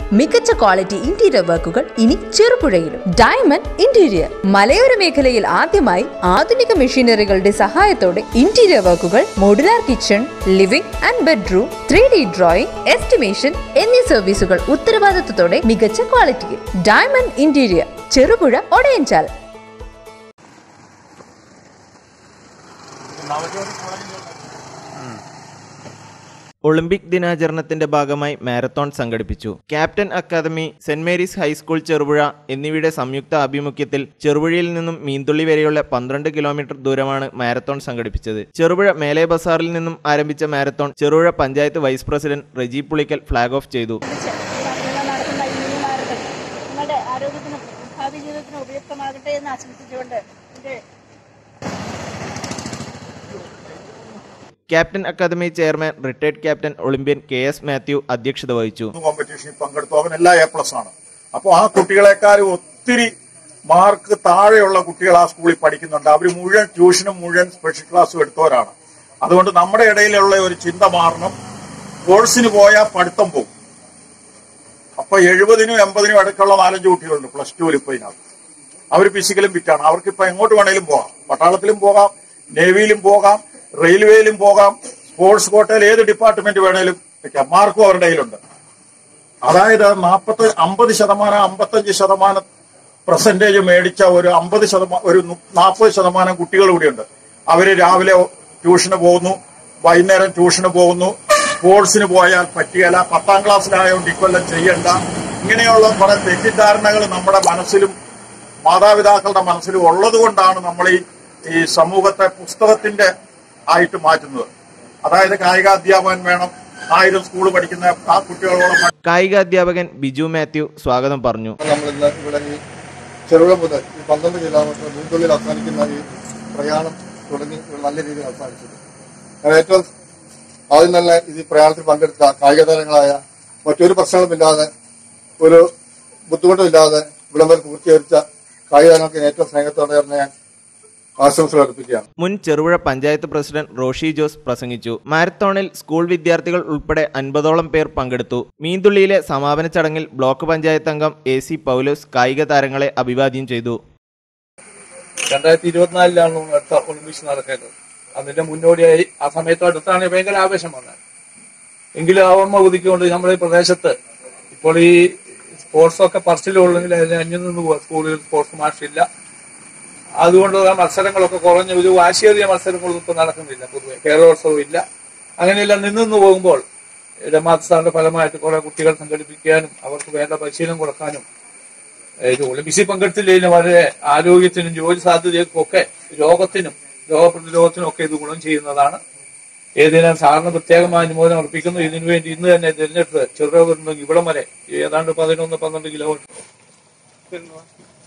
മികച്ച quality interior വർക്കുകൾ ഇനി ചെറുപുഴയിലും ഡയമണ്ട് ഇന്റീരിയർ മലയോര മേഖലയിൽ ആദ്യമായി ആധുനിക മെഷീനറികളുടെ സഹായത്തോടെ ഇന്റീരിയർ വർക്കുകൾ modular kitchen living and bedroom three D drawing estimation എന്നീ സർവീസുകൾ ഉത്തരവാദിത്തത്തോടെ മികച്ച ക്വാളിറ്റിയിൽ diamond interior Cherupuzha Odayanchal olympic ദിനാചരണത്തിന്റെ ഭാഗമായി മാരത്തോൺ സംഘടിപ്പിച്ചു captain academy saint Mary's high school Cherupuzha എന്നിവയുടെ സംയുക്ത ആഭിമുഖ്യത്തിൽ ചെറുപുഴയിൽ നിന്നും മീൻതുള്ളി വരെയുള്ള പന്ത്രണ്ട് കിലോമീറ്റർ ദൂരമാണ് മാരത്തോൺ സംഘടിപ്പിച്ചത് ചെറുപുഴ മേലെ ബസാറിൽ നിന്നും ആരംഭിച്ച marathon Cherupuzha panchayat vice president Reji Pulickal flag off ചെയ്തു നിങ്ങൾ നടത്തുന്ന ഈ മിനി മാരത്തൺ നിങ്ങളുടെ ആരോഗ്യത്തിനും ഭാവി ജീവിതത്തിനും ഉപയുക്തമാകട്ടെ എന്ന് ആശംസിച്ചുകൊണ്ട് എൻ്റെ captain academy chairman retired captain olympian K S Mathew അധ്യക്ഷത വഹിച്ചു കോമ്പറ്റീഷനിൽ പങ്കെടുത്തു അവനെല്ലാം എ പ്ലസ് ആണ് അപ്പോൾ ആ കുട്ടികളെക്കാൾ ഒത്തിരി മാർക്ക് താഴെയുള്ള കുട്ടികൾ ആ സ്കൂളിൽ പഠിക്കുന്നുണ്ട് അവർ മുഴുവൻ ട്യൂഷനും മുഴുവൻ സ്പെഷ്യൽ ക്ലാസ്സും എടുത്തവരാണ് അതുകൊണ്ട് നമ്മുടെ ഇടയിലുള്ള ഒരു ചിന്ത മാറണം കോഴ്സിന് പോയാൽ പഠിത്തം പോകും അപ്പൊ എഴുപതിനും എൺപതിനും ഇടയ്ക്കുള്ള നാലഞ്ച് കുട്ടികളുണ്ട് പ്ലസ് ടുവിൽ ഇപ്പൊ ഇതിനകത്ത് അവർ ഫിസിക്കലും ഫിറ്റാണ് അവർക്ക് ഇപ്പൊ എങ്ങോട്ട് വേണേലും പോകാം പട്ടാളത്തിലും പോകാം നേവിയിലും പോകാം റെയിൽവേയിലും പോകാം സ്പോർട്സ് കോട്ടയിൽ ഏത് ഡിപ്പാർട്ട്മെന്റ് വേണേലും വെക്കാം മാർക്കും അവരുടെ കയ്യിലുണ്ട് അതായത് നാൽപ്പത്തി അമ്പത് ശതമാനം അമ്പത്തഞ്ച് ശതമാനം പെർസെന്റേജ് മേടിച്ച ഒരു അമ്പത് ശതമാനം ഒരു നാൽപ്പത് ശതമാനം കുട്ടികൾ കൂടിയുണ്ട് അവര് രാവിലെ ട്യൂഷന് പോകുന്നു വൈകുന്നേരം ട്യൂഷന് പോകുന്നു സ്പോർട്സിന് പോയാൽ പറ്റിയല്ല പത്താം ക്ലാസ്സിലായതുകൊണ്ട് ഇക്കൊല്ലം ചെയ്യണ്ട ഇങ്ങനെയുള്ള കുറെ തെറ്റിദ്ധാരണകൾ നമ്മുടെ മനസ്സിലും മാതാപിതാക്കളുടെ മനസ്സിലും ഉള്ളത് കൊണ്ടാണ് നമ്മൾ ഈ ഈ സമൂഹത്തെ പുസ്തകത്തിന്റെ ആയിട്ട് മാറ്റുന്നത് അതായത് കായികാധ്യാപകൻ വേണം ആയിരം സ്കൂൾ പഠിക്കുന്ന ആ കുട്ടികളോളം കായികാധ്യാപകൻ ബിജു മാത്യു സ്വാഗതം പറഞ്ഞു നമ്മൾ ഇന്ന് ഇവിടെ ഈ ചെറുപുഴ മുതൽ ഈ പന്ത്രണ്ട് കിലോമീറ്റർ മുൻതുള്ളിൽ അവസാനിക്കുന്ന ഈ പ്രയാണം തുടങ്ങി ഇവിടെ നല്ല രീതിയിൽ അവസാനിച്ചത് ഞാൻ ഏറ്റവും ആദ്യം തന്നെ ഇത് പ്രയാണത്തിൽ പങ്കെടുത്ത കായിക താരങ്ങളായ മറ്റൊരു പ്രശ്നങ്ങളുമില്ലാതെ ഒരു ബുദ്ധിമുട്ടുമില്ലാതെ ഇവിടം വരെ പൂർത്തീകരിച്ച കായിക താരങ്ങൾക്ക് ഏറ്റവും സ്നേഹത്തോടെ തന്നെ ഞാൻ ആശംസകൾ അർപ്പിക്കുകയാണ് മുൻ ചെറുപുഴ പഞ്ചായത്ത് പ്രസിഡന്റ് റോഷി ജോസ് പ്രസംഗിച്ചു മാരത്തോണിൽ സ്കൂൾ വിദ്യാർത്ഥികൾ ഉൾപ്പെടെ അൻപതോളം പേർ പങ്കെടുത്തു മീൻതുള്ളിയിലെ സമാപന ചടങ്ങിൽ ബ്ലോക്ക് പഞ്ചായത്ത് അംഗം എ സി പൗലോസ് കായിക താരങ്ങളെ അഭിവാദ്യം ചെയ്തു രണ്ടായിരത്തി ഇരുപത്തിനാലിലാണ് അടുത്ത ഒളിമ്പിക്സ് നടക്കേണ്ടത് അതിന്റെ മുന്നോടിയായി ആ സമയത്ത് അടുത്താണ് ഭയങ്കര ആവേശം വന്നത് എങ്കിലും ആ ഓർമ്മ ഒതുക്കിക്കൊണ്ട് നമ്മുടെ ഈ പ്രദേശത്ത് ഇപ്പോൾ ഈ സ്പോർട്സ് ഒക്കെ പറച്ചിലുള്ളെങ്കിൽ അതിന് അന്യം നിന്ന് പോവാ സ്കൂളുകളിൽ സ്പോർട്സ് മാഷില്ല അതുകൊണ്ടുള്ള മത്സരങ്ങളൊക്കെ കുറഞ്ഞ ഒരു വാശിയേറിയ മത്സരങ്ങളൊന്നും ഇപ്പൊ നടക്കുന്നില്ല പൊതുവെ കേരളോത്സവം ഇല്ല അങ്ങനെയെല്ലാം നിന്ന് നിന്ന് പോകുമ്പോൾ രമാത് സാറിന്റെ ഫലമായിട്ട് കുറെ കുട്ടികൾ സംഘടിപ്പിക്കാനും അവർക്ക് വേണ്ട പരിശീലനം കൊടുക്കാനും ഇത് ഒളിമ്പിക്സിൽ പങ്കെടുത്തില്ലെങ്കിലും വളരെ ആരോഗ്യത്തിനും ജോലി സാധ്യതയ്ക്കും ഒക്കെ രോഗത്തിനും രോഗപ്രതിരോധത്തിനും ഒക്കെ ഇത് ഗുണം ചെയ്യുന്നതാണ് ഏതിനും സാറിന് പ്രത്യേകമായ അനുമോദനം അർപ്പിക്കുന്നു ഇതിനു വേണ്ടി ഇന്ന് തന്നെ തിരഞ്ഞെടുത്ത് ചെറുപുഴ ഇവിടം വരെ ഏതാണ്ട് പതിനൊന്ന് പന്ത്രണ്ട് കിലോമീറ്റർ